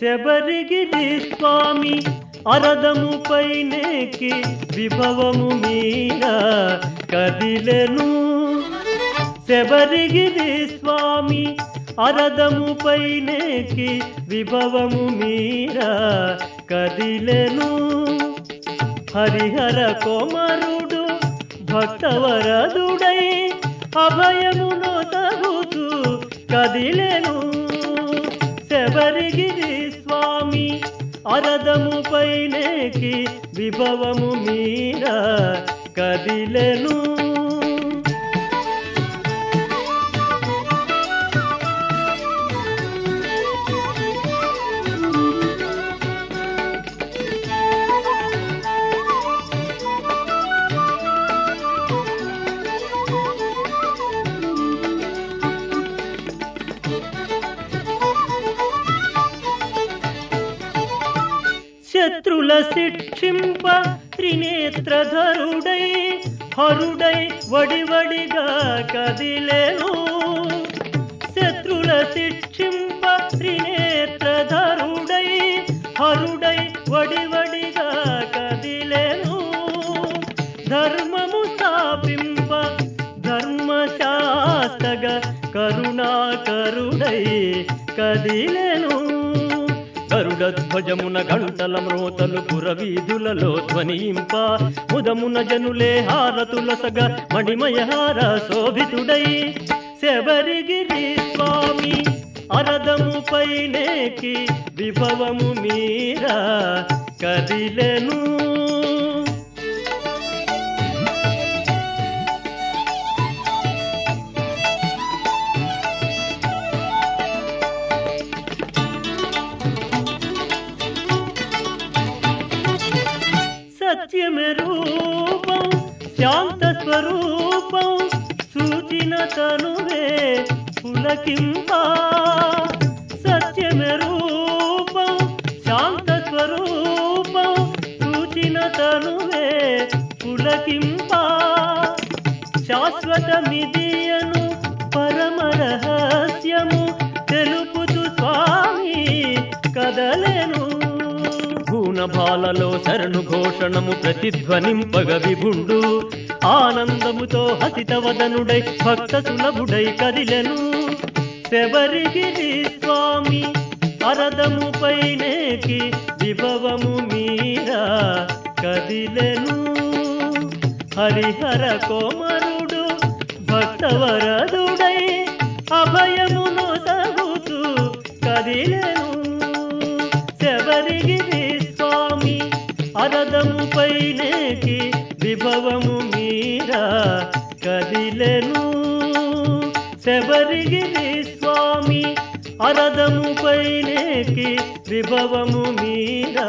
శబరిగిరి స్వామి అరదము పైనేకి విభవము మీర కదిలెను శబరిగిరి స్వామి అరదము పైనేకి విభవము మీర కదిలెను హరిహర కోమరుడు భక్తవరదుడై అభయమును తగుతూ కదిలెను శబరిగిరి స్వామి అరదము పైనేకి విభవము మీర కదిలెను శత్రుల శిక్షింప త్రినేత్రధరుడై హరుడై వడివడిగా కదిలేను శత్రుల శిక్షింప త్రినేత్రధరుడై హరుడై వడివడిగా కదిలేను ధర్మము స్థాపింప ధర్మశాస్త్రగ కరుణాకరుడై కదిలేను గరుడధ్వజమున గంటల మ్రోతలు పురవీధులలో ధ్వనింప ముదమున జనులే హారతులసగ మణిమయహార శోభితుడై శబరిగిరి స్వామి అరదము పైనేకి విభవము మీర కదిలెను సత్యమే రూపం శాంత స్వరూపం సూచిన తనువే పులకింప సత్యమే రూపం శాంత స్వరూపం సూచిన తనువే పులకింప శాశ్వతమిదియను పరమ రహస్యము తెలుపుతూ స్వామి కదలెను గుణభాలలో శరణు ఘోషణము ప్రతిధ్వనింపగ విభుండు ఆనందముతో హసిత వదనుడై భక్త సులభుడై కదిలెను శబరిగిరి స్వామి అరదము పైనేకి విభవము మీర కదిలెను హరిహర కోమరుడు భక్తవరదుడై అభయమును తగుతూ కదిలెను శబరిగిరి స్వామి అరదము పైనేకి విభవము మీర కదిలెను శబరిగిరి స్వామి అరదము పైనేకి విభవము మీర